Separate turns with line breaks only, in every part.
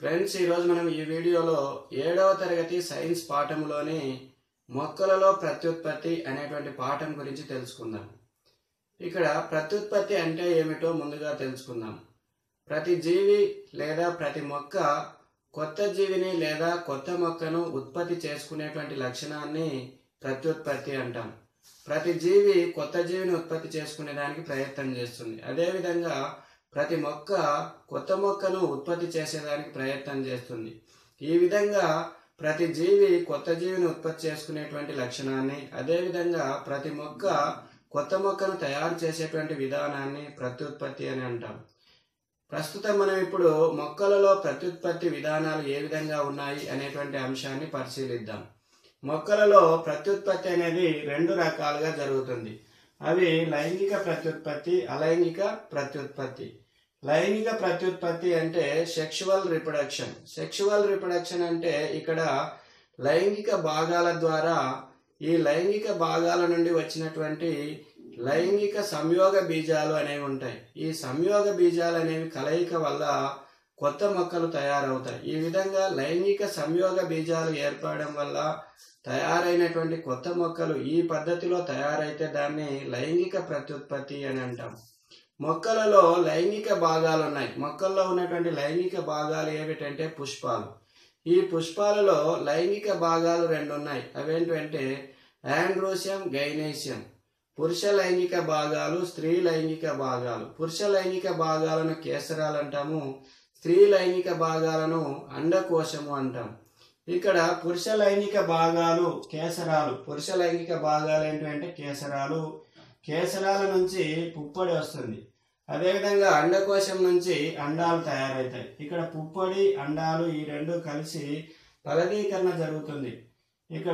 friends ఈరోజు మనం ఈ వీడియోలో ఏడవ తరగతి సైన్స్ పాఠంలోని మొక్కలలో ప్రత్యుత్పత్తి అనేటువంటి పాఠం గురించి తెలుసుకుందాం ఇక్కడ ప్రత్యుత్పత్తి అంటే ఏమిటో ముందుగా తెలుసుకుందాం ప్రతి జీవి లేదా ప్రతి మొక్క కొత్త జీవిని లేదా కొత్త మొక్కను ఉత్పత్తి చేసుకునేటువంటి లక్షణాన్ని ప్రత్యుత్పత్తి అంటాం ప్రతి జీవి కొత్త జీవిని ఉత్పత్తి చేసుకునే దానికి ప్రయత్నం చేస్తుంది అదేవిధంగా ప్రతి మొక్క కొత్త మొక్కను ఉత్పత్తి చేసేదానికి ప్రయత్నం చేస్తుంది ఈ విధంగా ప్రతి జీవి కొత్త జీవిని ఉత్పత్తి చేసుకునేటువంటి లక్షణాన్ని అదేవిధంగా ప్రతి మొక్క కొత్త మొక్కను తయారు చేసేటువంటి విధానాన్ని ప్రత్యుత్పత్తి అని అంటాం ప్రస్తుతం మనం ఇప్పుడు మొక్కలలో ప్రత్యుత్పత్తి విధానాలు ఏ విధంగా ఉన్నాయి అనేటువంటి అంశాన్ని పరిశీలిద్దాం మొక్కలలో ప్రత్యుత్పత్తి అనేది రెండు రకాలుగా జరుగుతుంది అవి లైంగిక ప్రత్యుత్పత్తి అలైంగిక ప్రత్యుత్పత్తి లైంగిక ప్రత్యుత్పత్తి అంటే సెక్షువల్ రిప్రొడక్షన్ సెక్షువల్ రిప్రొడక్షన్ అంటే ఇక్కడ లైంగిక భాగాల ద్వారా ఈ లైంగిక భాగాల నుండి వచ్చినటువంటి లైంగిక సంయోగ బీజాలు అనేవి ఉంటాయి ఈ సంయోగ బీజాలు అనేవి కలయిక వల్ల కొత్త మొక్కలు తయారవుతాయి ఈ విధంగా లైంగిక సంయోగ బీజాలు ఏర్పడడం వల్ల తయారైనటువంటి కొత్త మొక్కలు ఈ పద్ధతిలో తయారైతే దాన్ని లైంగిక ప్రత్యుత్పత్తి అని అంటాం మొక్కలలో లైంగిక భాగాలు ఉన్నాయి మొక్కల్లో ఉన్నటువంటి లైంగిక భాగాలు ఏమిటంటే పుష్పాలు ఈ పుష్పాలలో లైంగిక భాగాలు రెండు ఉన్నాయి అవేంటంటే ఆండ్రోసియం గైనేసియం పురుష లైంగిక భాగాలు స్త్రీ లైంగిక భాగాలు పురుష లైంగిక భాగాలను కేసరాలు అంటాము స్త్రీ లైంగిక భాగాలను అండకోశము అంటాం ఇక్కడ పురుష లైంగిక భాగాలు కేసరాలు పురుష లైంగిక భాగాలు ఏంటంటే కేసరాలు కేసరాల నుంచి పుప్పొడి వస్తుంది అదేవిధంగా అండకోశం నుంచి అండాలు తయారవుతాయి ఇక్కడ పుప్పొడి అండాలు ఈ రెండు కలిసి ఫలదీకరణ జరుగుతుంది ఇక్కడ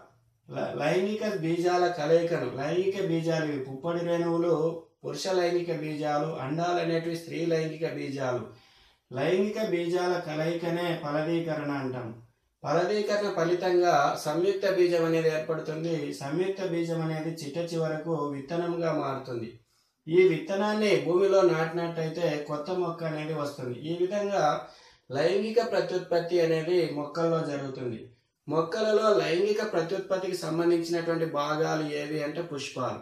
ల- లైంగిక బీజాల కలయికను లైంగిక బీజాలు ఇవి పుప్పొడి రేణువులు పురుష లైంగిక బీజాలు అండాలు అనేటివి స్త్రీ లైంగిక బీజాలు లైంగిక బీజాల కలయికనే ఫలదీకరణ అంటాం ఫలదీకరణ ఫలితంగా సంయుక్త బీజం అనేది ఏర్పడుతుంది సంయుక్త బీజం అనేది చిట్ట చివరకు విత్తనంగా మారుతుంది ఈ విత్తనాన్ని భూమిలో నాటినట్టయితే కొత్త మొక్క అనేది వస్తుంది ఈ విధంగా లైంగిక ప్రత్యుత్పత్తి అనేది మొక్కల్లో జరుగుతుంది మొక్కలలో లైంగిక ప్రత్యుత్పత్తికి సంబంధించినటువంటి భాగాలు ఏవి అంటే పుష్పాలు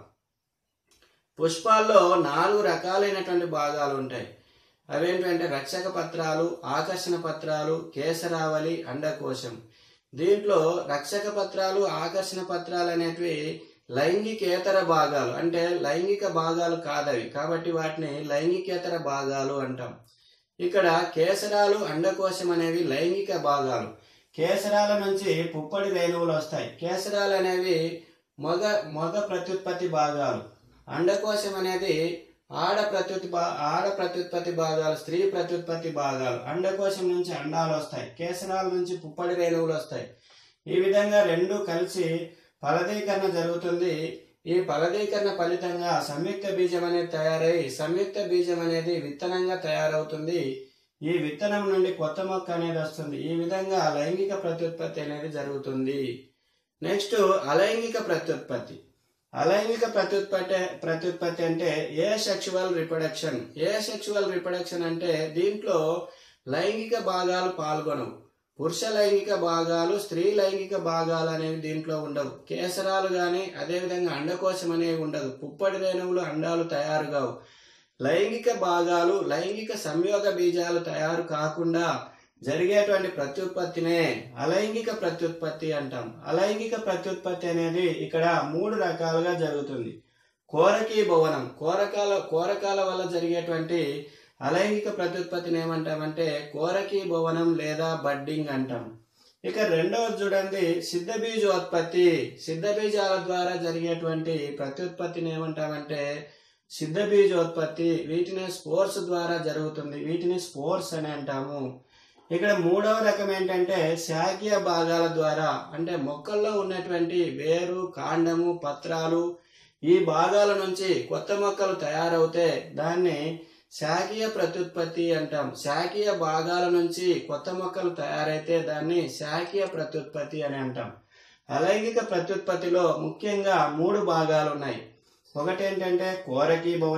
పుష్పాల్లో నాలుగు రకాలైనటువంటి భాగాలు ఉంటాయి అవేంటంటే రక్షక పత్రాలు ఆకర్షణ పత్రాలు కేసరావళి అండకోశం దీంట్లో రక్షక పత్రాలు ఆకర్షణ పత్రాలు అనేటివి లైంగికేతర భాగాలు అంటే లైంగిక భాగాలు కాదవి కాబట్టి వాటిని లైంగికేతర భాగాలు అంటాం ఇక్కడ కేసరాలు అండకోశం అనేవి లైంగిక భాగాలు కేసరాల నుంచి పుప్పడి రేణువులు వస్తాయి కేసరాలు అనేవి మగ మగ ప్రత్యుత్పత్తి భాగాలు అండకోశం అనేది ఆడ ప్రత్యుత్పత్తి భా- ఆడ ప్రత్యుత్పత్తి భాగాలు స్త్రీ ప్రత్యుత్పత్తి భాగాలు అండకోశం నుంచి అండాలు వస్తాయి కేసరాల నుంచి పుప్పడి రేణువులు వస్తాయి ఈ విధంగా రెండు కలిసి ఫలదీకరణ జరుగుతుంది ఈ ఫలదీకరణ ఫలితంగా సంయుక్త బీజం అనేది తయారై సంయుక్త బీజం అనేది విత్తనంగా తయారవుతుంది ఈ విత్తనం నుండి కొత్త మొక్క అనేది వస్తుంది ఈ విధంగా లైంగిక ప్రత్యుత్పత్తి అనేది జరుగుతుంది నెక్స్ట్ అలైంగిక ప్రత్యుత్పత్తి అలైంగిక ప్రత్యుత్పత్తి ప్రత్యుత్పత్తి అంటే asexual reproduction asexual reproduction అంటే దీంట్లో లైంగిక భాగాలు పాల్గొనవు పురుష లైంగిక భాగాలు స్త్రీ లైంగిక భాగాలు అనేవి దీంట్లో ఉండవు కేసరాలు కానీ అదేవిధంగా అండకోశం అనేవి ఉండదు పుప్పటి రేణువులు అండాలు తయారు కావు లైంగిక భాగాలు లైంగిక సంయోగ బీజాలు తయారు కాకుండా జరిగేటువంటి ప్రత్యుత్పత్తినే అలైంగిక ప్రత్యుత్పత్తి అంటాం అలైంగిక ప్రత్యుత్పత్తి అనేది ఇక్కడ మూడు రకాలుగా జరుగుతుంది కోరకీ భవనం కోరకాల కోరకాల వల్ల జరిగేటువంటి అలైంగిక ప్రత్యుత్పత్తిని ఏమంటామంటే కోరకీ భవనం లేదా బడ్డింగ్ అంటాం ఇక రెండవది చూడండి సిద్ధ బీజోత్పత్తి సిద్ధ బీజాల ద్వారా జరిగేటువంటి ప్రత్యుత్పత్తిని ఏమంటామంటే సిద్ధ బీజోత్పత్తి వీటిని స్పోర్స్ ద్వారా జరుగుతుంది వీటిని స్పోర్స్ అని అంటాము ఇక్కడ మూడవ రకం ఏంటంటే శాఖీయ భాగాల ద్వారా అంటే మొక్కల్లో ఉన్నటువంటి వేరు కాండము పత్రాలు ఈ భాగాల నుంచి కొత్త మొక్కలు తయారవుతే దాన్ని శాఖీయ ప్రత్యుత్పత్తి అంటాం శాఖీయ భాగాల నుంచి కొత్త మొక్కలు తయారైతే దాన్ని శాఖీయ ప్రత్యుత్పత్తి అని అంటాం అలైంగిక ప్రత్యుత్పత్తిలో ముఖ్యంగా మూడు భాగాలు ఉన్నాయి ఒకటి ఏంటంటే కోరకీ భవనం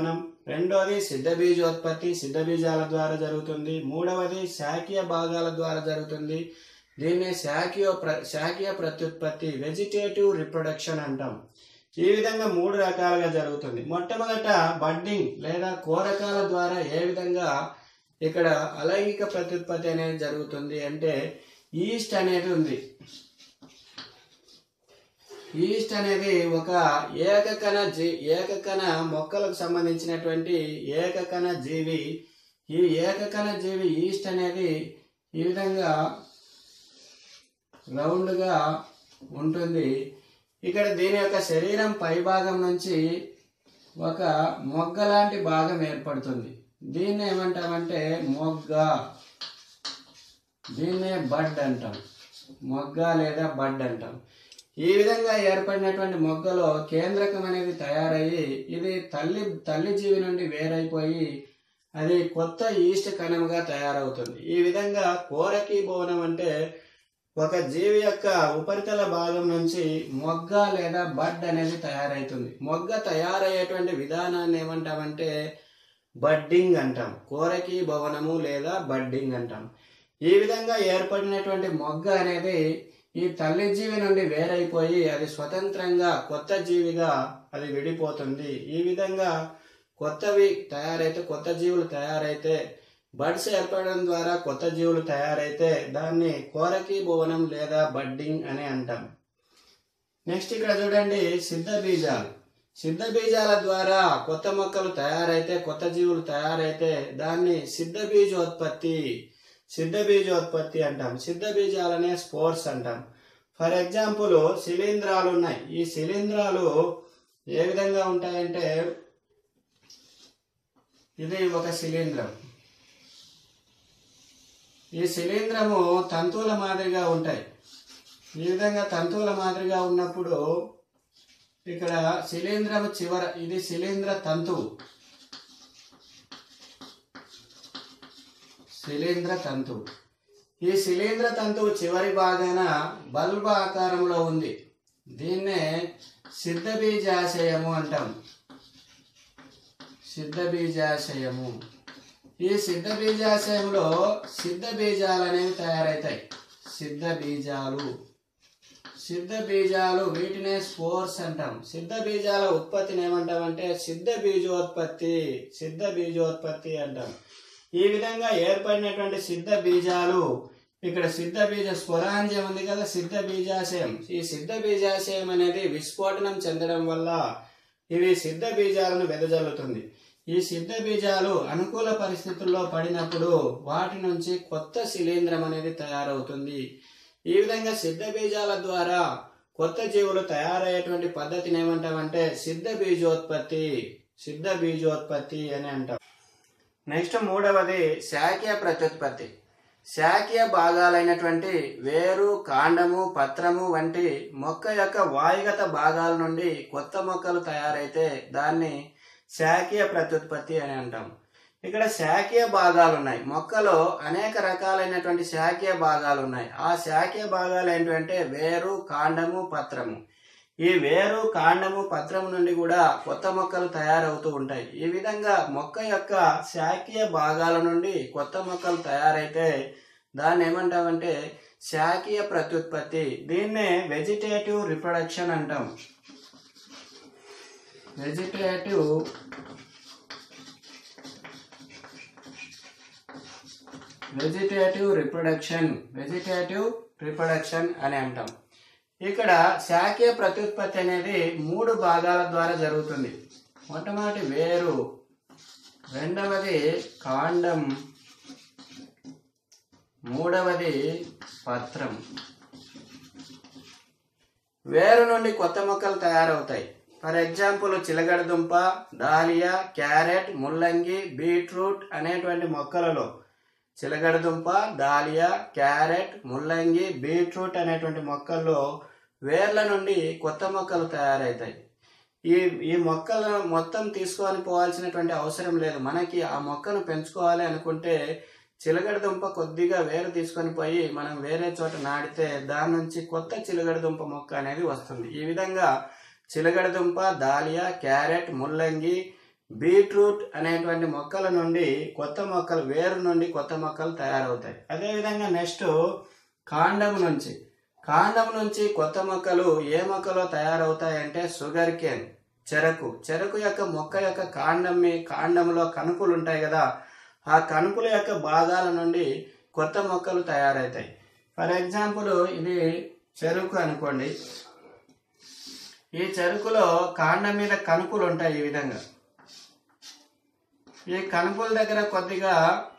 రెండోది సిద్ధ బీజోత్పత్తి సిద్ధ బీజాల ద్వారా జరుగుతుంది మూడవది శాఖీయ భాగాల ద్వారా జరుగుతుంది దీన్ని శాఖీయ ప్ర శాఖీయ ప్రత్యుత్పత్తి వెజిటేటివ్ రిప్రొడక్షన్ అంటాం ఈ విధంగా మూడు రకాలుగా జరుగుతుంది మొట్టమొదట బడ్డింగ్ లేదా కోరకాల ద్వారా ఏ విధంగా ఇక్కడ అలైంగిక ప్రత్యుత్పత్తి అనేది జరుగుతుంది అంటే ఈస్ట్ అనేది ఉంది ఈస్ట్ అనేది ఒక ఏకకణ జీ ఏకకణ మొక్కలకు సంబంధించినటువంటి ఏకకణ జీవి ఈ ఏకకణ జీవి ఈస్ట్ అనేది ఈ విధంగా రౌండ్గా ఉంటుంది ఇక్కడ దీని యొక్క శరీరం పైభాగం నుంచి ఒక మొగ్గ లాంటి భాగం ఏర్పడుతుంది దీన్ని ఏమంటామంటే మొగ్గ దీన్నే బడ్ అంటాం మొగ్గ లేదా బడ్ అంటాం ఈ విధంగా ఏర్పడినటువంటి మొగ్గలో కేంద్రకం అనేది తయారయ్యి ఇది తల్లి తల్లి జీవి నుండి వేరైపోయి అది కొత్త ఈస్ట్ కణముగా తయారవుతుంది ఈ విధంగా కోరకి భవనం అంటే ఒక జీవి యొక్క ఉపరితల భాగం నుంచి మొగ్గ లేదా బడ్ అనేది తయారవుతుంది మొగ్గ తయారయ్యేటువంటి విధానాన్ని ఏమంటామంటే బడ్డింగ్ అంటాం కోరకి భవనము లేదా బడ్డింగ్ అంటాం ఈ విధంగా ఏర్పడినటువంటి మొగ్గ అనేది ఈ తల్లి జీవి నుండి వేరైపోయి అది స్వతంత్రంగా కొత్త జీవిగా అది విడిపోతుంది ఈ విధంగా కొత్తవి తయారైతే కొత్త జీవులు తయారైతే బడ్స్ ఏర్పడడం ద్వారా కొత్త జీవులు తయారైతే దాన్ని కోరకి భువనం లేదా బడ్డింగ్ అని అంటాం నెక్స్ట్ ఇక్కడ చూడండి సిద్ధ బీజాలు సిద్ధ బీజాల ద్వారా కొత్త మొక్కలు తయారైతే కొత్త జీవులు తయారైతే దాన్ని సిద్ధ బీజోత్పత్తి సిద్ధ బీజోత్పత్తి అంటాం సిద్ధ బీజాలనే స్పోర్స్ అంటాం ఫర్ ఎగ్జాంపుల్ శిలీంధ్రాలు ఉన్నాయి ఈ శిలీంధ్రాలు ఏ విధంగా ఉంటాయంటే ఇది ఒక శిలీంధ్రం ఈ శిలీంధ్రము తంతువుల మాదిరిగా ఉంటాయి ఈ విధంగా తంతువుల మాదిరిగా ఉన్నప్పుడు ఇక్కడ శిలీంధ్రము చివర ఇది శిలీంధ్ర తంతువు శిలీంధ్ర తంతువు ఈ శిలీంధ్ర తంతువు చివరి భాగాన బల్బ ఆకారంలో ఉంది దీన్నే సిద్ధ బీజాశయము అంటాం సిద్ధ బీజాశయము ఈ సిద్ధ బీజాశయంలో సిద్ధ బీజాలు అనేవి తయారవుతాయి సిద్ధ బీజాలు సిద్ధ బీజాలు వీటినే స్పోర్స్ అంటాం సిద్ధ బీజాల ఉత్పత్తిని ఏమంటామంటే సిద్ధ బీజోత్పత్తి సిద్ధ బీజోత్పత్తి అంటాం ఈ విధంగా ఏర్పడినటువంటి సిద్ధ బీజాలు ఇక్కడ సిద్ధ బీజ స్వరాంజం ఉంది కదా సిద్ధ బీజాశయం ఈ సిద్ధ బీజాశయం అనేది విస్ఫోటనం చెందడం వల్ల ఇవి సిద్ధ బీజాలను వెదజల్లుతుంది ఈ సిద్ధ బీజాలు అనుకూల పరిస్థితుల్లో పడినప్పుడు వాటి నుంచి కొత్త శిలీంధ్రం అనేది తయారవుతుంది ఈ విధంగా సిద్ధ బీజాల ద్వారా కొత్త జీవులు తయారయ్యేటువంటి పద్ధతిని ఏమంటామంటే సిద్ధ బీజోత్పత్తి సిద్ధ బీజోత్పత్తి అని అంటాం నెక్స్ట్ మూడవది శాఖీయ ప్రత్యుత్పత్తి శాఖీయ భాగాలైనటువంటి వేరు కాండము పత్రము వంటి మొక్క యొక్క వాయుగత భాగాల నుండి కొత్త మొక్కలు తయారైతే దాన్ని శాఖీయ ప్రత్యుత్పత్తి అని అంటాం ఇక్కడ శాఖీయ భాగాలు ఉన్నాయి మొక్కలో అనేక రకాలైనటువంటి శాఖీయ భాగాలు ఉన్నాయి ఆ శాఖీయ భాగాలు ఏంటంటే వేరు కాండము పత్రము ఈ వేరు కాండము పత్రము నుండి కూడా కొత్త మొక్కలు తయారవుతూ ఉంటాయి ఈ విధంగా మొక్క యొక్క శాఖీయ భాగాల నుండి కొత్త మొక్కలు తయారైతే దాన్ని ఏమంటామంటే శాఖీయ ప్రత్యుత్పత్తి దీన్నే వెజిటేటివ్ రిప్రొడక్షన్ అంటాం vegetative vegetative reproduction vegetative reproduction అని అంటాం ఇక్కడ శాఖీయ ప్రత్యుత్పత్తి అనేది మూడు భాగాల ద్వారా జరుగుతుంది మొట్టమొదటి వేరు రెండవది కాండం మూడవది పత్రం వేరు నుండి కొత్త మొక్కలు తయారవుతాయి ఫర్ ఎగ్జాంపుల్ చిలగడదుంప దాలియా క్యారెట్ ముల్లంగి బీట్రూట్ అనేటువంటి మొక్కలలో చిలగడదుంప దాలియా క్యారెట్ ముల్లంగి బీట్రూట్ అనేటువంటి మొక్కల్లో వేర్ల నుండి కొత్త మొక్కలు తయారవుతాయి ఈ ఈ మొక్కలు మొత్తం తీసుకొని పోవాల్సినటువంటి అవసరం లేదు మనకి ఆ మొక్కను పెంచుకోవాలి అనుకుంటే చిలగడదుంప కొద్దిగా వేరు తీసుకొని పోయి మనం వేరే చోట నాటితే దాని నుంచి కొత్త చిలగడదుంప మొక్క అనేది వస్తుంది ఈ విధంగా చిలగడదుంప దాలియా క్యారెట్ ముల్లంగి బీట్రూట్ అనేటువంటి మొక్కల నుండి కొత్త మొక్కలు వేరు నుండి కొత్త మొక్కలు తయారవుతాయి అదేవిధంగా నెక్స్ట్ కాండం నుంచి కాండం నుంచి కొత్త మొక్కలు ఏ మొక్కలో తయారవుతాయంటే షుగర్ కేన్ చెరకు చెరకు యొక్క మొక్క యొక్క కాండం మీ కాండంలో కణుపులు ఉంటాయి కదా ఆ కణుపుల యొక్క భాగాల నుండి కొత్త మొక్కలు తయారవుతాయి ఫర్ ఎగ్జాంపుల్ ఇది చెరుకు అనుకోండి ఈ చెరుకులో కాండం మీద కణుపులు ఉంటాయి ఈ విధంగా ఈ కణుపుల దగ్గర కొద్దిగా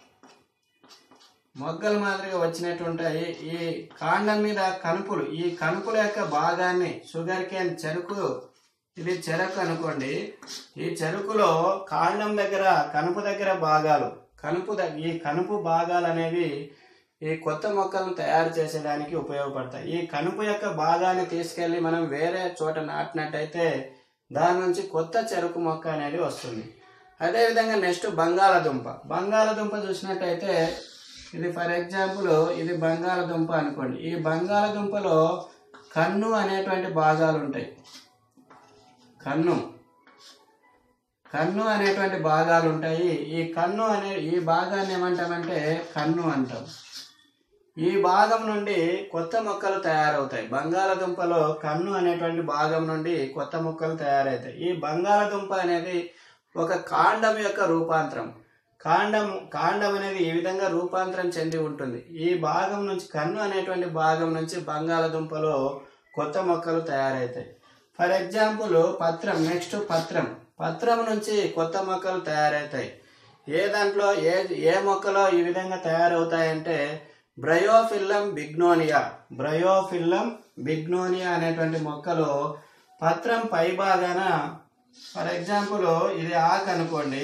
మొగ్గల మాదిరిగా వచ్చినట్టు ఉంటాయి ఈ కాండం మీద కణుపులు ఈ కణుపుల యొక్క భాగాన్ని షుగర్ కేన్ చెరుకు ఇది చెరకు అనుకోండి ఈ చెరుకులో కాండం దగ్గర కనుపు దగ్గర భాగాలు కనుపు దగ్- ఈ కనుపు భాగాలు అనేవి ఈ కొత్త మొక్కలను తయారు చేసేదానికి ఉపయోగపడతాయి ఈ కనుపు యొక్క భాగాన్ని తీసుకెళ్లి మనం వేరే చోట నాటినట్టయితే దాని నుంచి కొత్త చెరుకు మొక్క అనేది వస్తుంది అదేవిధంగా నెక్స్ట్ బంగాళదుంప బంగాళదుంప చూసినట్టయితే ఇది ఫర్ ఎగ్జాంపుల్ ఇది బంగాళదుంప అనుకోండి ఈ బంగాళదుంపలో కన్ను అనేటువంటి భాగాలు ఉంటాయి కన్ను కన్ను అనేటువంటి భాగాలు ఉంటాయి ఈ కన్ను అనే ఈ భాగాన్ని ఏమంటామంటే కన్ను అంటాం ఈ భాగం నుండి కొత్త మొక్కలు తయారవుతాయి బంగాళదుంపలో కన్ను అనేటువంటి భాగం నుండి కొత్త మొక్కలు తయారవుతాయి ఈ బంగాళదుంప అనేది ఒక కాండం యొక్క రూపాంతరం కాండం కాండం అనేది ఈ విధంగా రూపాంతరం చెంది ఉంటుంది ఈ భాగం నుంచి కన్ను అనేటువంటి భాగం నుంచి బంగాళదుంపలో కొత్త మొక్కలు తయారవుతాయి ఫర్ ఎగ్జాంపుల్ పత్రం నెక్స్ట్ పత్రం పత్రం నుంచి కొత్త మొక్కలు తయారవుతాయి ఏ దాంట్లో ఏ ఏ మొక్కలో ఈ విధంగా తయారవుతాయంటే బ్రయోఫిల్లం బిగ్నోనియా బ్రయోఫిల్లం బిగ్నోనియా అనేటువంటి మొక్కలు పత్రం పై భాగాన ఫర్ ఎగ్జాంపుల్ ఇది ఆకు అనుకోండి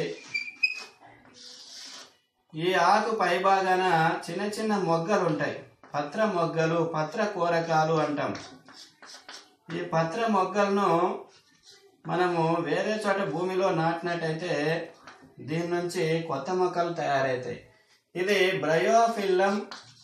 ఈ ఆకు పై భాగాన చిన్న చిన్న మొగ్గలు ఉంటాయి పత్ర మొగ్గలు పత్ర కూరకాలు అంటాం ఈ పత్ర మొగ్గలను మనము వేరే చోట భూమిలో నాటినట్టయితే దీని నుంచి కొత్త మొక్కలు తయారవుతాయి ఇది bryophyllum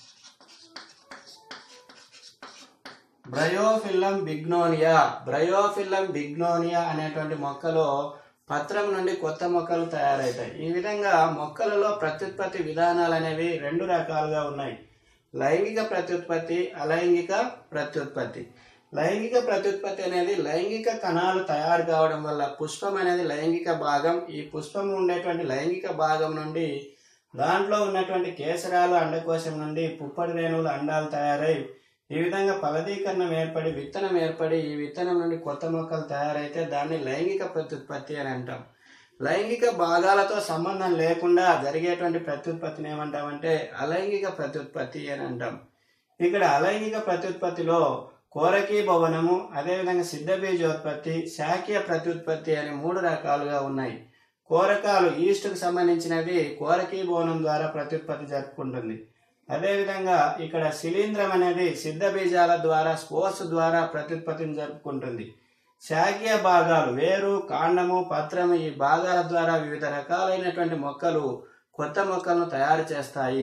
bryophyllum bignonia bryophyllum bignonia అనేటువంటి మొక్కలో పత్రం నుండి కొత్త మొక్కలు తయారవుతాయి ఈ విధంగా మొక్కలలో ప్రత్యుత్పత్తి విధానాలు అనేవి రెండు రకాలుగా ఉన్నాయి లైంగిక ప్రత్యుత్పత్తి అలైంగిక ప్రత్యుత్పత్తి లైంగిక ప్రత్యుత్పత్తి అనేది లైంగిక కణాలు తయారు కావడం వల్ల పుష్పం అనేది లైంగిక భాగం ఈ పుష్పం ఉండేటువంటి లైంగిక భాగం నుండి దాంట్లో ఉన్నటువంటి కేసరాలు అండకోశం నుండి పుప్పటి రేణువులు అండాలు తయారై ఈ విధంగా ఫలదీకరణం ఏర్పడి విత్తనం ఏర్పడి ఈ విత్తనం నుండి కొత్త మొక్కలు తయారైతే దాన్ని లైంగిక ప్రత్యుత్పత్తి అని అంటాం లైంగిక భాగాలతో సంబంధం లేకుండా జరిగేటువంటి ప్రత్యుత్పత్తిని ఏమంటామంటే అలైంగిక ప్రత్యుత్పత్తి అని అంటాం ఇక్కడ అలైంగిక ప్రత్యుత్పత్తిలో కోరకీ భవనము అదేవిధంగా సిద్ధబీజోత్పత్తి శాఖీయ ప్రత్యుత్పత్తి అని మూడు రకాలుగా ఉన్నాయి కోరకాలు ఈస్ట్కు సంబంధించినది కోరకీ భవనం ద్వారా ప్రత్యుత్పత్తి జరుపుకుంటుంది అదేవిధంగా ఇక్కడ శిలీంధ్రం అనేది సిద్ధ బీజాల ద్వారా స్పోర్స్ ద్వారా ప్రత్యుత్పత్తిని జరుపుకుంటుంది శాఖీయ భాగాలు వేరు కాండము పత్రము ఈ భాగాల ద్వారా వివిధ రకాలైనటువంటి మొక్కలు కొత్త మొక్కలను తయారు చేస్తాయి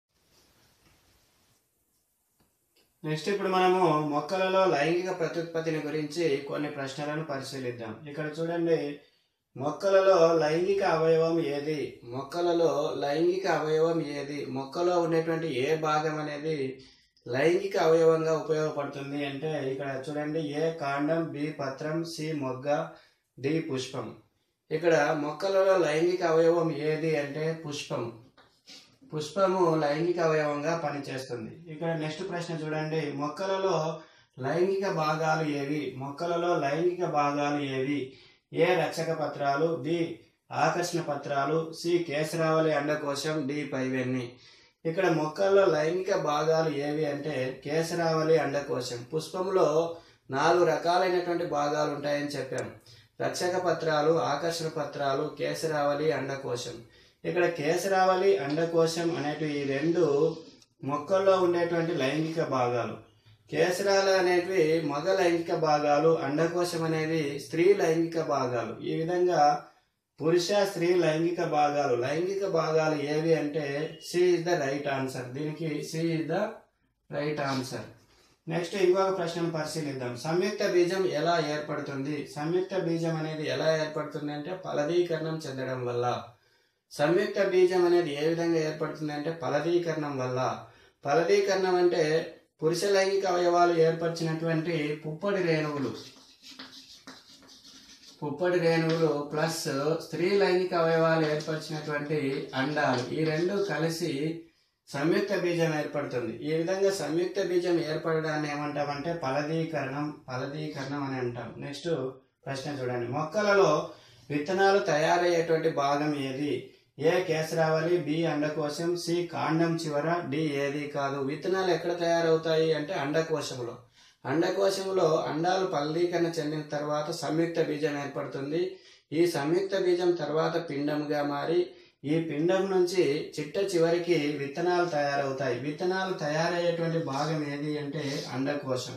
నెక్స్ట్ ఇప్పుడు మనము మొక్కలలో లైంగిక ప్రత్యుత్పత్తిని గురించి కొన్ని ప్రశ్నలను పరిశీలిద్దాం ఇక్కడ చూడండి మొక్కలలో లైంగిక అవయవం ఏది మొక్కలలో లైంగిక అవయవం ఏది మొక్కలో ఉండేటువంటి ఏ భాగం అనేది లైంగిక అవయవంగా ఉపయోగపడుతుంది అంటే ఇక్కడ చూడండి ఏ కాండం బి పత్రం సి మొగ్గ డి పుష్పం ఇక్కడ మొక్కలలో లైంగిక అవయవం ఏది అంటే పుష్పం పుష్పము లైంగిక అవయవంగా పనిచేస్తుంది ఇక్కడ నెక్స్ట్ ప్రశ్న చూడండి మొక్కలలో లైంగిక భాగాలు ఏవి మొక్కలలో లైంగిక భాగాలు ఏవి ఏ రక్షక పత్రాలు బి ఆకర్షణ పత్రాలు సి కేసరావళి అండకోశం డి పైవెన్ని ఇక్కడ మొక్కల్లో లైంగిక భాగాలు ఏవి అంటే కేసరావళి అండకోశం పుష్పంలో నాలుగు రకాలైనటువంటి భాగాలు ఉంటాయని చెప్పాం రక్షక పత్రాలు ఆకర్షణ పత్రాలు కేసరావళి అండకోశం ఇక్కడ కేసరావళి అండకోశం అనేటివి ఈ రెండు మొక్కల్లో ఉండేటువంటి లైంగిక భాగాలు కేసరాలు అనేటివి మగ లైంగిక భాగాలు అండకోశం అనేది స్త్రీ లైంగిక భాగాలు ఈ విధంగా పురుష స్త్రీ లైంగిక భాగాలు లైంగిక భాగాలు ఏవి అంటే C is the right answer దీనికి C is the right answer next ఇంకొక ప్రశ్నను పరిశీలిద్దాం సంయుక్త బీజం ఎలా ఏర్పడుతుంది సంయుక్త బీజం అనేది ఎలా ఏర్పడుతుంది అంటే ఫలదీకరణం చెందడం వల్ల సంయుక్త బీజం అనేది ఏ విధంగా ఏర్పడుతుంది అంటే ఫలదీకరణం వల్ల ఫలదీకరణం అంటే పురుష లైంగిక అవయవాలు ఏర్పరిచినటువంటి పుప్పడి రేణువులు పుప్పడి రేణువులు ప్లస్ స్త్రీ లైంగిక అవయవాలు ఏర్పరిచినటువంటి అండాలు ఈ రెండు కలిసి సంయుక్త బీజం ఏర్పడుతుంది ఈ విధంగా సంయుక్త బీజం ఏర్పడడాన్ని ఏమంటామంటే ఫలదీకరణం ఫలదీకరణం అని అంటాం నెక్స్ట్ ప్రశ్న చూడండి మొక్కలలో విత్తనాలు తయారయ్యేటువంటి భాగం ఏది ఏ కేసరావళి బి అండకోశం సి కాండం చివర డి ఏది కాదు విత్తనాలు ఎక్కడ తయారవుతాయి అంటే అండకోశంలో అండకోశంలో అండాలు ఫలదీకరణ చెందిన తర్వాత సంయుక్త బీజం ఏర్పడుతుంది ఈ సంయుక్త బీజం తర్వాత పిండంగా మారి ఈ పిండం నుంచి చిట్ట చివరికి విత్తనాలు తయారవుతాయి విత్తనాలు తయారయ్యేటువంటి భాగం ఏది అంటే అండకోశం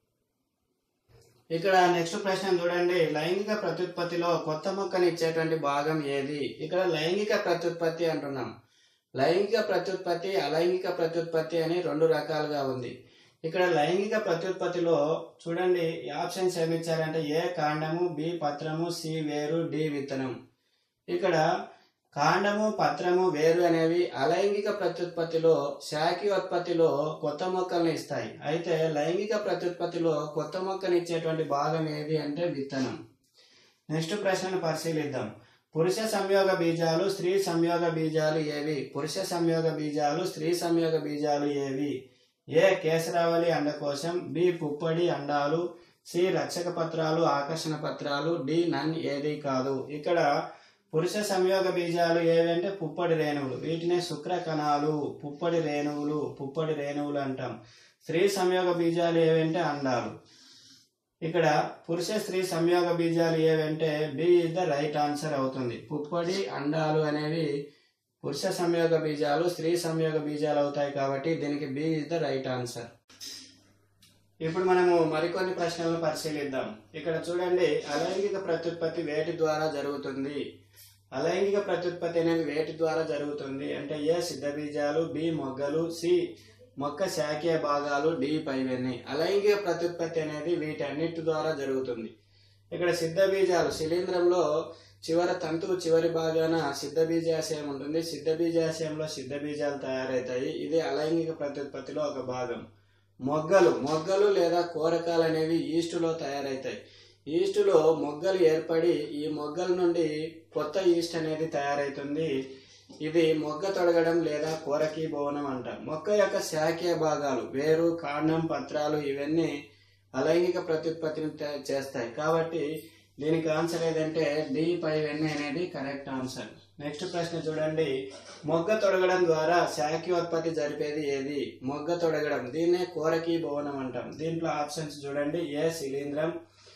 ఇక్కడ నెక్స్ట్ ప్రశ్న చూడండి లైంగిక ప్రత్యుత్పత్తిలో కొత్త మొక్కని ఇచ్చేటువంటి భాగం ఏది ఇక్కడ లైంగిక ప్రత్యుత్పత్తి అంటున్నాం లైంగిక ప్రత్యుత్పత్తి అలైంగిక ప్రత్యుత్పత్తి అని రెండు రకాలుగా ఉంది ఇక్కడ లైంగిక ప్రత్యుత్పత్తిలో చూడండి ఈ ఆప్షన్స్ ఏమి ఇచ్చారంటే ఏ కాండము బి పత్రము సి వేరు డి విత్తనం ఇక్కడ కాండము పత్రము వేరు అనేవి అలైంగిక ప్రత్యుత్పత్తిలో శాఖీయోత్పత్తిలో కొత్త మొక్కల్ని ఇస్తాయి అయితే లైంగిక ప్రత్యుత్పత్తిలో కొత్త మొక్కని ఇచ్చేటువంటి భాగం ఏది అంటే విత్తనం నెక్స్ట్ ప్రశ్నను పరిశీలిద్దాం పురుష సంయోగ బీజాలు స్త్రీ సంయోగ బీజాలు ఏవి పురుష సంయోగ బీజాలు స్త్రీ సంయోగ బీజాలు ఏవి ఏ కేసరావళి అండకోశం బి పుప్పడి అండాలు సి రక్షక పత్రాలు ఆకర్షణ పత్రాలు డి నన్ ఏది కాదు ఇక్కడ పురుష సంయోగ బీజాలు ఏవంటే పుప్పడి రేణువులు వీటినే శుక్ర కణాలు పుప్పడి రేణువులు పుప్పడి రేణువులు అంటాం స్త్రీ సంయోగ బీజాలు ఏవంటే అండాలు ఇక్కడ పురుష స్త్రీ సంయోగ బీజాలు ఏవంటే B is the right answer అవుతుంది పుప్పడి అండాలు అనేవి పురుష సంయోగ బీజాలు స్త్రీ సంయోగ బీజాలు అవుతాయి కాబట్టి దీనికి B is the right answer ఇప్పుడు మనము మరికొన్ని ప్రశ్నలను పరిశీలిద్దాం ఇక్కడ చూడండి అలైంగిక ప్రత్యుత్పత్తి వేటి ద్వారా జరుగుతుంది అలైంగిక ప్రత్యుత్పత్తి అనేది వేటి ద్వారా జరుగుతుంది అంటే ఏ సిద్ధ బీజాలు బి మొగ్గలు సి మొక్క శాఖీయ భాగాలు డి పైవన్నీ అలైంగిక ప్రత్యుత్పత్తి అనేది వీటన్నిటి ద్వారా జరుగుతుంది ఇక్కడ సిద్ధ బీజాలు శిలీంధ్రంలో చివర తంతువు చివరి భాగాన సిద్ధ బీజాశయం ఉంటుంది సిద్ధ బీజాశయంలో సిద్ధ బీజాలు తయారవుతాయి ఇది అలైంగిక ప్రత్యుత్పత్తిలో ఒక భాగం మొగ్గలు మొగ్గలు లేదా కూరకాలు అనేవి ఈస్టులో తయారవుతాయి ఈస్టులో మొగ్గలు ఏర్పడి ఈ మొగ్గల నుండి కొత్త ఈస్ట్ అనేది తయారవుతుంది ఇది మొగ్గ తొడగడం లేదా కూరకి భవనం అంట మొక్క యొక్క శాఖీయ భాగాలు వేరు కాండం పత్రాలు ఇవన్నీ అలైంగిక ప్రత్యుత్పత్తిని తే- చేస్తాయి కాబట్టి దీనికి ఆన్సర్ ఏదంటే డి పైవన్నీ అనేది కరెక్ట్ ఆన్సర్ నెక్స్ట్ ప్రశ్న చూడండి మొగ్గ తొడగడం ద్వారా శాఖీయోత్పత్తి జరిపేది ఏది మొగ్గ తొడగడం దీన్నే కూరకి భవనం అంటాం దీంట్లో ఆప్షన్స్ చూడండి ఏ శిలీంధ్రం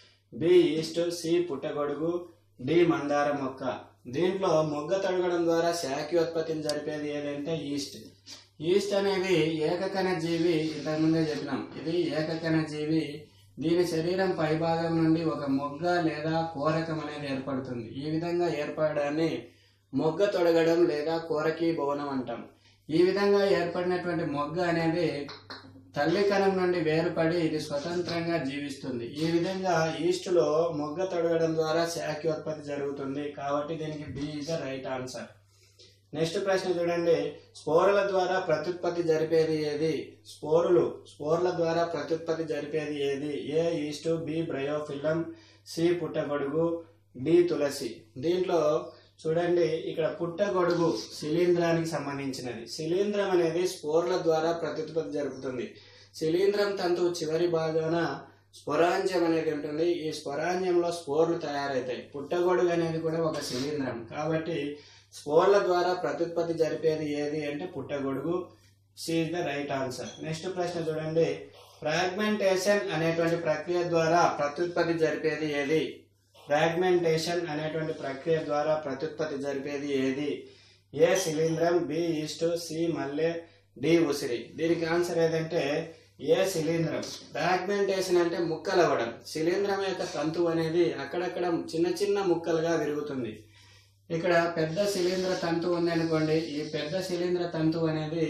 బి ఈస్ట్ సి పుట్టగొడుగు డి మందార మొక్క దీంట్లో మొగ్గ తొడగడం ద్వారా శాఖీయోత్పత్తిని జరిపేది ఏదంటే ఈస్ట్ ఈస్ట్ అనేది ఏకకణ జీవి ఇంతకుముందే చెప్పినాం ఇది ఏకకణ జీవి దీని శరీరం పైభాగం నుండి ఒక మొగ్గ లేదా కోరకం అనేది ఏర్పడుతుంది ఈ విధంగా ఏర్పడడాన్ని మొగ్గ తొడగడం లేదా కోరకి భవనం అంటాం ఈ విధంగా ఏర్పడినటువంటి మొగ్గ అనేది తల్లి కణం నుండి వేరుపడి ఇది స్వతంత్రంగా జీవిస్తుంది ఈ విధంగా ఈస్టులో మొగ్గ తొడగడం ద్వారా శాఖోత్పత్తి జరుగుతుంది కాబట్టి దీనికి B is the right answer next ప్రశ్న చూడండి స్పోరుల ద్వారా ప్రత్యుత్పత్తి జరిపేది ఏది స్పోరులు స్పోర్ల ద్వారా ప్రత్యుత్పత్తి జరిపేది ఏది A yeast B bryophyllum C పుట్టగొడుగు డి తులసి దీంట్లో చూడండి ఇక్కడ పుట్టగొడుగు శిలీంధ్రానికి సంబంధించినది శిలీంధ్రం అనేది స్పోర్ల ద్వారా ప్రత్యుత్పత్తి జరుపుతుంది శిలీంధ్రం తంతు చివరి భాగాన స్వరాంజ్యం అనేది ఉంటుంది ఈ స్వరాంజ్యంలో స్పోర్లు తయారవుతాయి పుట్టగొడుగు అనేది కూడా ఒక శిలీంధ్రం కాబట్టి స్పోర్ల ద్వారా ప్రత్యుత్పత్తి జరిపేది ఏది అంటే పుట్టగొడుగు C the right answer next ప్రశ్న చూడండి ఫ్రాగ్మెంటేషన్ అనేటువంటి ప్రక్రియ ద్వారా ప్రత్యుత్పత్తి జరిపేది ఏది ఫ్రాగ్మెంటేషన్ అనేటువంటి ప్రక్రియ ద్వారా ప్రత్యుత్పత్తి జరిపేది ఏది ఏ శిలీంధ్రం బి ఈస్ట్ సి మల్లె డి ఉసిరి దీనికి ఆన్సర్ ఏదంటే ఏ శిలీంధ్రం ఫ్రాగ్మెంటేషన్ అంటే ముక్కలు అవ్వడం శిలీంధ్రం యొక్క తంతువు అనేది అక్కడక్కడ చిన్న చిన్న ముక్కలుగా విరుగుతుంది ఇక్కడ పెద్ద శిలీంధ్ర తంతు ఉంది అనుకోండి ఈ పెద్ద శిలీంధ్ర తంతు అనేది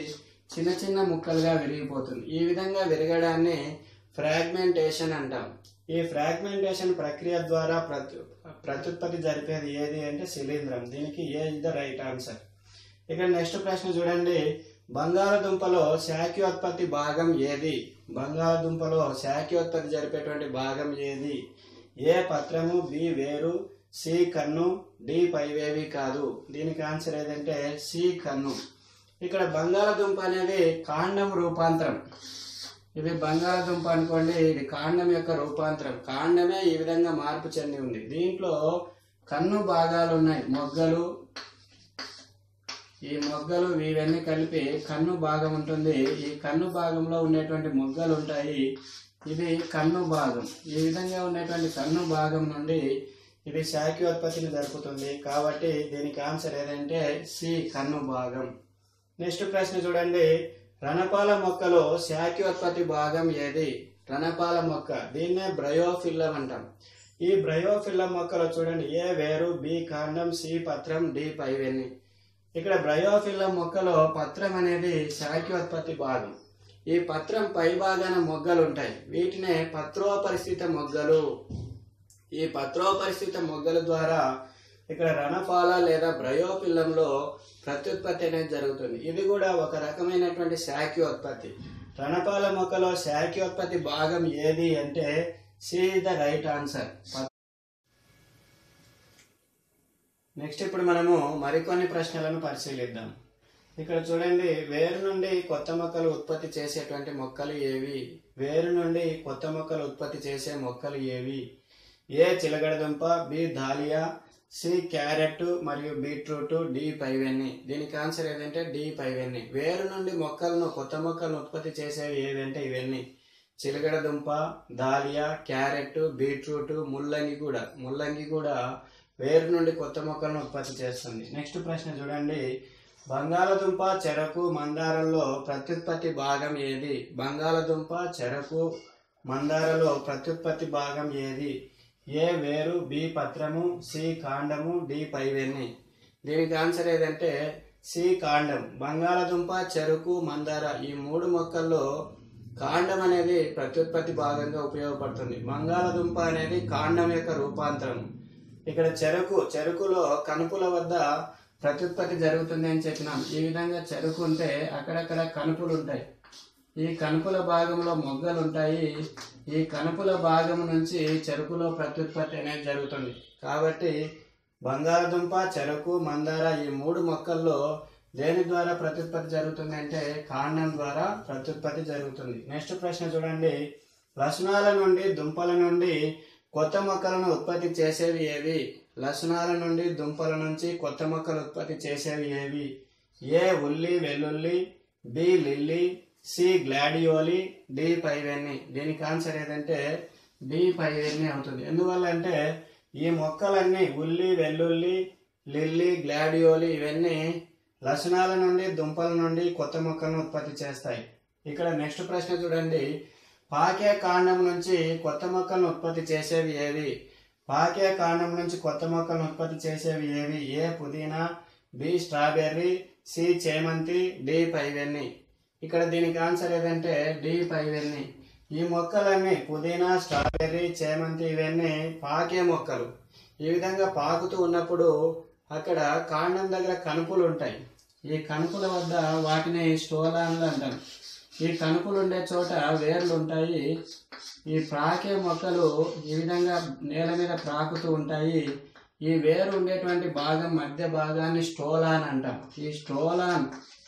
చిన్న చిన్న ముక్కలుగా విరిగిపోతుంది ఈ విధంగా విరగడాన్ని ఫ్రాగ్మెంటేషన్ అంటాం ఈ ఫ్రాగ్మెంటేషన్ ప్రక్రియ ద్వారా ప్రతి ప్రత్యుత్పత్తి జరిపేది ఏది అంటే శిలీంధ్రం దీనికి A is the right answer ఇక్కడ నెక్స్ట్ ప్రశ్న చూడండి బంగాళదుంపలో శాఖోత్పత్తి భాగం ఏది బంగాళదుంపలో శాఖోత్పత్తి జరిపేటువంటి భాగం ఏది ఏ పత్రము బి వేరు సి కన్ను డి పైవేవి కాదు దీనికి ఆన్సర్ ఏదంటే సి కన్ను ఇక్కడ బంగాళదుంప అనేది కాండం రూపాంతరం ఇది బంగాళదుంప అనుకోండి ఇది కాండం యొక్క రూపాంతరం కాండమే ఈ విధంగా మార్పు చెంది ఉంది దీంట్లో కన్ను భాగాలు ఉన్నాయి మొగ్గలు ఈ మొగ్గలు ఇవన్నీ కలిపి కన్ను భాగం ఉంటుంది ఈ కన్ను భాగంలో ఉండేటువంటి మొగ్గలు ఉంటాయి ఇది కన్ను భాగం ఈ విధంగా ఉండేటువంటి కన్ను భాగం నుండి ఇది శాఖోత్పత్తిని జరుపుతుంది కాబట్టి దీనికి ఆన్సర్ ఏదంటే సి కన్ను భాగం నెక్స్ట్ ప్రశ్న చూడండి రణపాల మొక్కలో శాఖోత్పత్తి భాగం ఏది రణపాల మొక్క దీన్నే బ్రయోఫిల్లం అంటాం ఈ బ్రయోఫిల్లం మొక్కలో చూడండి ఏ వేరు బి కాండం సి పత్రం డి పైవెన్ని ఇక్కడ బ్రయోఫిల్లం మొక్కలో పత్రం అనేది శాఖోత్పత్తి భాగం ఈ పత్రం పై భాగాన మొగ్గలు ఉంటాయి వీటినే పత్రోపరిస్థిత మొగ్గలు ఈ పత్రోపరిస్థిత మొగ్గల ద్వారా ఇక్కడ రణపాల లేదా బ్రయోఫిల్లంలో ప్రత్యుత్పత్తి అనేది జరుగుతుంది ఇది కూడా ఒక రకమైనటువంటి శాఖోత్పత్తి రణపాల మొక్కలో శాఖోత్పత్తి భాగం ఏది అంటే C the right answer next ఇప్పుడు మనము మరికొన్ని ప్రశ్నలను పరిశీలిద్దాం ఇక్కడ చూడండి వేరు నుండి కొత్త మొక్కలు ఉత్పత్తి చేసేటువంటి మొక్కలు ఏవి వేరు నుండి కొత్త మొక్కలు ఉత్పత్తి చేసే మొక్కలు ఏవి ఏ చిలగడదుంప బి ధాలియా సి క్యారెట్ మరియు బీట్రూట్ డి పైవెన్ని దీనికి ఆన్సర్ ఏదంటే డి పైవెన్ని వేరు నుండి మొక్కలను కొత్త మొక్కలను ఉత్పత్తి చేసేవి ఏవంటే ఇవన్నీ చిలగడ దుంప దాలియా క్యారెట్ బీట్రూట్ ముల్లంగి కూడా ముల్లంగి కూడా వేరు నుండి కొత్త మొక్కలను ఉత్పత్తి చేస్తుంది నెక్స్ట్ ప్రశ్న చూడండి బంగాళదుంప చెరకు మందారంలో ప్రత్యుత్పత్తి భాగం ఏది బంగాళదుంప చెరకు మందారలో ప్రత్యుత్పత్తి భాగం ఏది ఏ వేరు బి పత్రము సి కాండము డి పైవెన్ని దీనికి ఆన్సర్ ఏదంటే సి కాండం బంగాళదుంప చెరుకు మందార ఈ మూడు మొక్కల్లో కాండం అనేది ప్రత్యుత్పత్తి భాగంగా ఉపయోగపడుతుంది బంగాళదుంప అనేది కాండం యొక్క రూపాంతరం ఇక్కడ చెరుకు చెరుకులో కనుపుల వద్ద ప్రత్యుత్పత్తి జరుగుతుంది అని చెప్పినాం ఈ విధంగా చెరుకు ఉంటే అక్కడక్కడ కనుపులు ఉంటాయి ఈ కనుపుల భాగంలో మొగ్గలు ఉంటాయి ఈ కనుపుల భాగం నుంచి చెరుకులో ప్రత్యుత్పత్తి అనేది జరుగుతుంది కాబట్టి బంగాళదుంప చెరుకు మందార ఈ మూడు మొక్కల్లో దేని ద్వారా ప్రత్యుత్పత్తి జరుగుతుంది అంటే కాండం ద్వారా ప్రత్యుత్పత్తి జరుగుతుంది నెక్స్ట్ ప్రశ్న చూడండి లసనాల నుండి దుంపల నుండి కొత్త మొక్కలను ఉత్పత్తి చేసేవి ఏవి లసనాల నుండి దుంపల నుంచి కొత్త మొక్కలు ఉత్పత్తి చేసేవి ఏవి ఏ ఉల్లి వెల్లుల్లి B lily C gladioli D పైవెన్ని దీనికి ఆన్సర్ ఏదంటే డి పైవెన్ని అవుతుంది ఎందువల్ల అంటే ఈ మొక్కలన్నీ ఉల్లి వెల్లుల్లి లిల్లీ గ్లాడియోలి ఇవన్నీ లసనాల నుండి దుంపల నుండి కొత్త మొక్కలను ఉత్పత్తి చేస్తాయి ఇక్కడ నెక్స్ట్ ప్రశ్న చూడండి పాకే కాండం నుంచి కొత్త మొక్కలను ఉత్పత్తి చేసేవి ఏవి పాకే కాండం నుంచి కొత్త మొక్కలను ఉత్పత్తి చేసేవి ఏవి ఏ పుదీనా బి స్ట్రాబెర్రీ సి చేమంతి డి పైవెన్ని ఇక్కడ దీనికి ఆన్సర్ ఏదంటే డి పైవెన్ని ఈ మొక్కలన్నీ పుదీనా స్ట్రాబెర్రీ చేమంతి ఇవన్నీ పాకే మొక్కలు ఈ విధంగా పాకుతూ ఉన్నప్పుడు అక్కడ కాండం దగ్గర కనుపులు ఉంటాయి ఈ కనుపుల వద్ద వాటిని స్టోలాన్లు అంటాం ఈ కనుపులు ఉండే చోట వేర్లు ఉంటాయి ఈ ప్రాకే మొక్కలు ఈ విధంగా నేల మీద ప్రాకుతూ ఉంటాయి ఈ వేరు ఉండేటువంటి భాగం మధ్య భాగాన్ని స్టోలాన్ అంటాం ఈ స్టోలాన్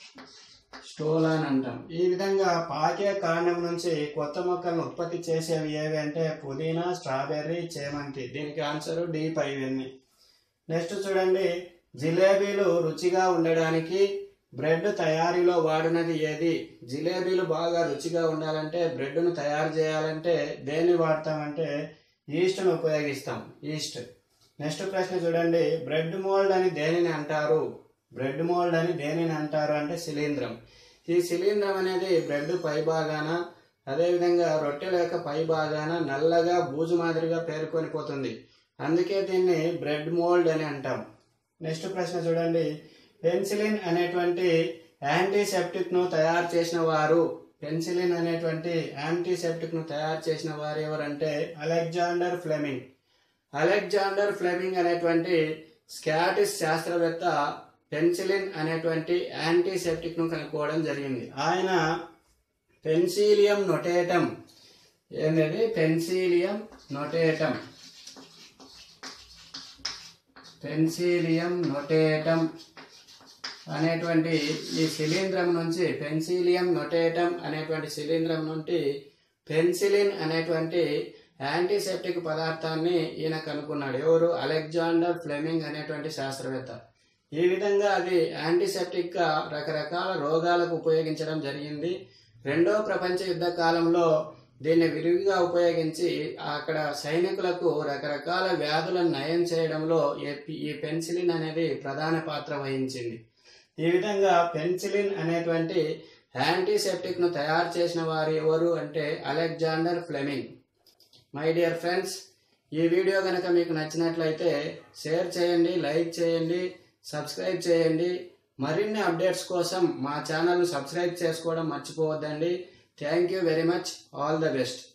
స్టోలాన్ అంటాం ఈ విధంగా పాకే కాండం నుంచి కొత్త మొక్కలను ఉత్పత్తి చేసేవి ఏవి అంటే పుదీనా స్ట్రాబెర్రీ చేమంతి దీనికి ఆన్సర్ డి పైవన్నీ నెక్స్ట్ చూడండి జిలేబీలు రుచిగా ఉండడానికి బ్రెడ్ తయారీలో వాడినది ఏది జిలేబీలు బాగా రుచిగా ఉండాలంటే బ్రెడ్ను తయారు చేయాలంటే దేన్ని వాడతామంటే ఈస్ట్ను ఉపయోగిస్తాం ఈస్ట్ నెక్స్ట్ ప్రశ్న చూడండి బ్రెడ్ మోల్డ్ అని దేనిని అంటారు బ్రెడ్ మోల్డ్ అని దేనిని అంటారు అంటే శిలీంధ్రం ఈ శిలీంధ్రం అనేది బ్రెడ్ పై భాగాన అదేవిధంగా రొట్టెల యొక్క పై భాగాన నల్లగా బూజు మాదిరిగా పేరుకొని పోతుంది అందుకే దీన్ని బ్రెడ్ మోల్డ్ అని అంటాం నెక్స్ట్ ప్రశ్న చూడండి పెన్సిలిన్ అనేటువంటి యాంటీసెప్టిక్ ను తయారు చేసిన వారు పెన్సిలిన్ అనేటువంటి యాంటీసెప్టిక్ ను తయారు చేసిన వారు ఎవరంటే అలెగ్జాండర్ ఫ్లెమింగ్ అలెగ్జాండర్ ఫ్లెమింగ్ అనేటువంటి స్కాటిష్ శాస్త్రవేత్త పెన్సిలిన్ అనేటువంటి యాంటీసెప్టిక్ ను కనుక్కోవడం జరిగింది ఆయన పెన్సిలియం నొటేటం ఏంటది పెన్సిలియం నొటేటం పెన్సిలియం నొటేటం అనేటువంటి ఈ శిలీంధ్రం నుంచి పెన్సిలియం నొటేటం అనేటువంటి శిలీంధ్రం నుండి పెన్సిలిన్ అనేటువంటి యాంటీసెప్టిక్ పదార్థాన్ని ఈయన కనుక్కున్నాడు ఎవరు అలెగ్జాండర్ ఫ్లెమింగ్ అనేటువంటి శాస్త్రవేత్త ఈ విధంగా అది యాంటీసెప్టిక్ గా రకరకాల రోగాలకు ఉపయోగించడం జరిగింది రెండో ప్రపంచ యుద్ధ కాలంలో దీన్ని విరివిగా ఉపయోగించి అక్కడ సైనికులకు రకరకాల వ్యాధులను నయం చేయడంలో ఈ- ఈ పెన్సిలిన్ అనేది ప్రధాన పాత్ర వహించింది ఈ విధంగా పెన్సిలిన్ అనేటువంటి యాంటీసెప్టిక్ ను తయారు చేసిన వారు ఎవరు అంటే Alexander Fleming my dear friends ఈ వీడియో కనుక మీకు నచ్చినట్లయితే షేర్ చేయండి లైక్ చేయండి సబ్స్క్రైబ్ చేయండి మరిన్ని అప్డేట్స్ కోసం మా ఛానల్ను సబ్స్క్రైబ్ చేసుకోవడం మర్చిపోవద్దండి thank you very much all the best